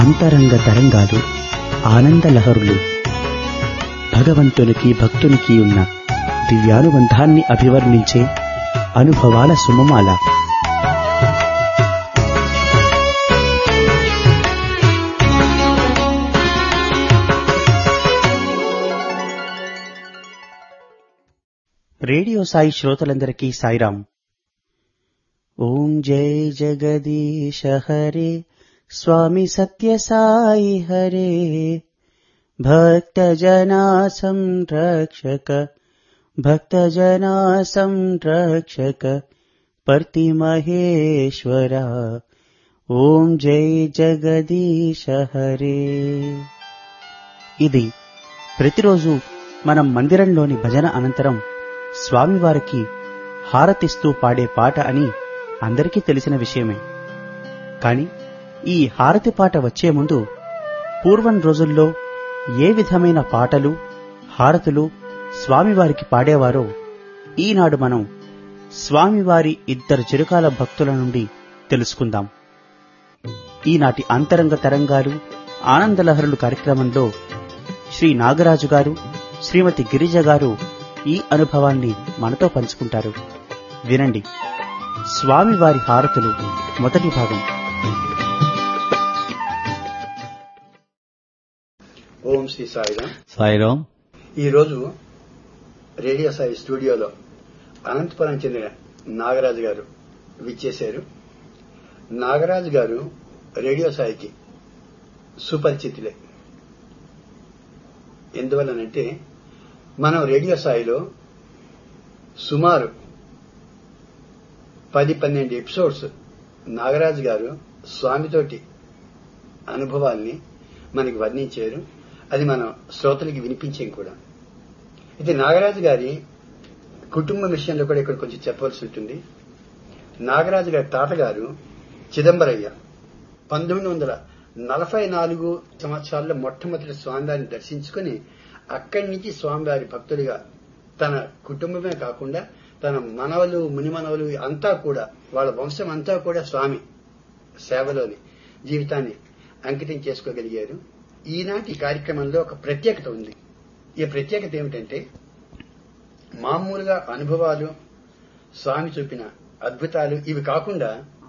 అంతరంగ తరంగాలు ఆనంద లహరులు భగవంతునికి భక్తునికి ఉన్న దివ్యానుబంధాన్ని అభివర్ణించే అనుభవాల సుమమాల రేడియో సాయి శ్రోతలందరికీ సాయిరాం ఓం జై జగదీశ హరే స్వామి సత్య సాయి హరే భక్త జనా సంరక్షక భక్త జనా సంరక్షక పర్తి మహేశ్వర ఓం జై జగదీశ హరే ఇది ప్రతిరోజు మనం మందిరంలోని భజన అనంతరం స్వామివారికి హారతిస్తూ పాడే పాట అని అందరికీ తెలిసిన విషయమే కాని ఈ హారతి పాట వచ్చే ముందు పూర్వం రోజుల్లో ఏ విధమైన పాటలు హారతులు స్వామివారికి పాడేవారో ఈనాడు మనం స్వామివారి ఇద్దరు చిరకాల భక్తుల నుండి తెలుసుకుందాం ఈనాటి అంతరంగ తరంగాలు ఆనందలహరులు కార్యక్రమంలో శ్రీ నాగరాజు గారు శ్రీమతి గిరిజ గారు ఈ అనుభవాన్ని మనతో పంచుకుంటారు వినండి స్వామివారి హారతులు మొదటి భాగం ఓం శ్రీ సాయిరామ్ సాయిరాం ఈరోజు రేడియో సాయి స్టూడియోలో అనంతపురం చెందిన నాగరాజు గారు విచ్చేశారు నాగరాజు గారు రేడియో సాయికి సుపరిచితులే ఎందువల్లనంటే మనం రేడియో సాయిలో సుమారు పది పన్నెండు ఎపిసోడ్స్ నాగరాజు గారు స్వామితోటి అనుభవాల్ని మనకి వర్ణించారు అది మనం శ్రోతలకి వినిపించాం కూడా ఇది నాగరాజు గారి కుటుంబ విషయంలో కూడా ఇక్కడ కొంచెం చెప్పవలసి ఉంటుంది నాగరాజు గారి తాతగారు చిదంబరయ్య పంతొమ్మిది వందల నలభై నాలుగు సంవత్సరాల్లో మొట్టమొదటి స్వామివారిని దర్శించుకుని అక్కడి నుంచి స్వామివారి భక్తుడిగా తన కుటుంబమే కాకుండా తన మనవలు మునిమనవలు అంతా కూడా వాళ్ళ వంశం అంతా కూడా స్వామి సేవలోని జీవితాన్ని అంకితం చేసుకోగలిగారు ఈనాటి కార్యక్రమంలో ఒక ప్రత్యేకత ఉంది ఈ ప్రత్యేకత ఏమిటంటే మామూలుగా అనుభవాలు స్వామి చూపిన అద్భుతాలు ఇవి కాకుండా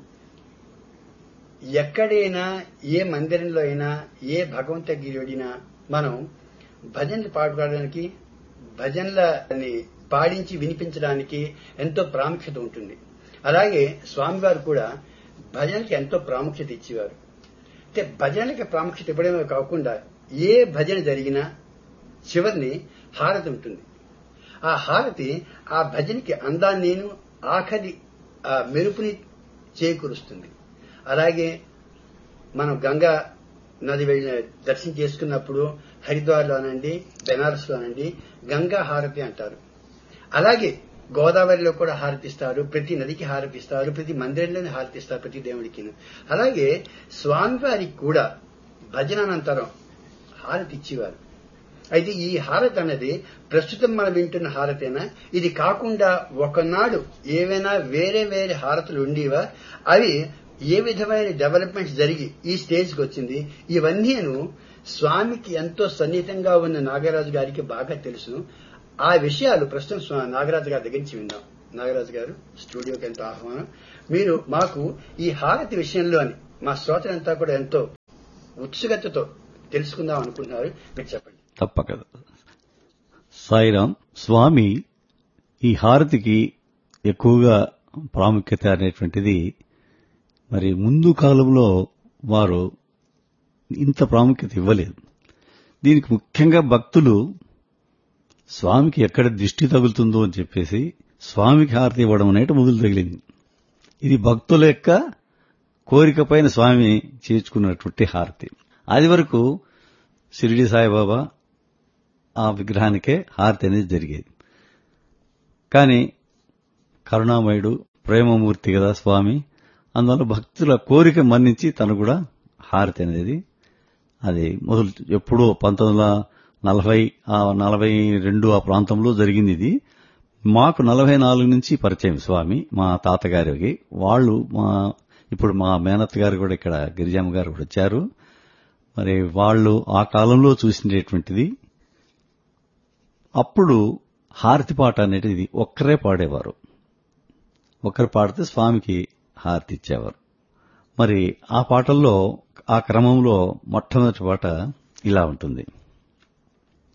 ఎక్కడైనా ఏ మందిరంలో అయినా ఏ భగవంత గిరిడినా మనం భజనలు పాడుకోవడానికి భజనలని పాడించి వినిపించడానికి ఎంతో ప్రాముఖ్యత ఉంటుంది అలాగే స్వామివారు కూడా భజనకి ఎంతో ప్రాముఖ్యత ఇచ్చేవారు అంటే భజనలకి ప్రాముఖ్యత ఇవ్వడమే కాకుండా ఏ భజన జరిగినా చివరిని హారతి ఉంటుంది ఆ హారతి ఆ భజనకి అందాన్నేను ఆఖరి ఆ మెరుపుని చేకూరుస్తుంది అలాగే మనం గంగా నది వెళ్ళిన దర్శనం చేసుకున్నప్పుడు హరిద్వార్లోనండి బెనారస్లోనండి గంగా హారతి అంటారు అలాగే గోదావరిలో కూడా హారతిస్తారు ప్రతి నదికి హారతిస్తారు ప్రతి మందిరంలోనే హారతిస్తారు ప్రతి దేవుడికి అలాగే స్వామివారికి కూడా భజన అనంతరం హారతి ఇచ్చేవారు అయితే ఈ హారతి అన్నది ప్రస్తుతం మనం వింటున్న హారతేనా ఇది కాకుండా ఒకనాడు ఏవైనా వేరే వేరే హారతులు ఉండేవా అవి ఏ విధమైన డెవలప్మెంట్స్ జరిగి ఈ స్టేజ్కి వచ్చింది ఇవన్నీను స్వామికి ఎంతో సన్నిహితంగా ఉన్న నాగరాజు గారికి బాగా తెలుసు ఆ విషయాలు ప్రస్తుతం స్వా- నాగరాజు గారి దగ్గర నుంచి విందాం నాగరాజు గారు స్టూడియోకి ఎంతో ఆహ్వానం మీరు మాకు ఈ హారతి విషయంలోని మా శ్రోతలంతా కూడా ఎంతో ఉత్సుకతతో తెలుసుకుందాం అనుకుంటున్నారు మీరు చెప్పండి తప్పక సాయిరాం స్వామి ఈ హారతికి ఎక్కువగా ప్రాముఖ్యత అనేటువంటిది మరి ముందు కాలంలో వారు ఇంత ప్రాముఖ్యత ఇవ్వలేదు దీనికి ముఖ్యంగా భక్తులు స్వామికి ఎక్కడ దిష్టి తగులుతుందో అని చెప్పేసి స్వామికి హారతి ఇవ్వడం అనేది మొదలు తగిలింది ఇది భక్తుల యొక్క కోరిక పైన స్వామి చేర్చుకున్నటువంటి హారతి అది వరకు షిరిడి సాయిబాబా ఆ విగ్రహానికే హారతి అనేది జరిగేది కానీ కరుణామయుడు ప్రేమమూర్తి కదా స్వామి అందువల్ల భక్తుల కోరిక మన్నించి తను కూడా హారతి అనేది అది మొదలు ఎప్పుడో పంతొమ్మిది వందల నలభై ఆ నలభై రెండు ఆ ప్రాంతంలో జరిగింది ఇది మాకు నలభై నాలుగు నుంచి పరిచయం స్వామి మా తాతగారికి వాళ్ళు మా ఇప్పుడు మా మేనత్ గారు కూడా ఇక్కడ గిరిజమ్మ గారు కూడా వచ్చారు మరి వాళ్ళు ఆ కాలంలో చూసినటువంటిది అప్పుడు హారతి పాట అనేది ఒక్కరే పాడేవారు ఒకరు పాడితే స్వామికి హారతి ఇచ్చేవారు మరి ఆ పాటల్లో ఆ క్రమంలో మొట్టమొదటి పాట ఇలా ఉంటుంది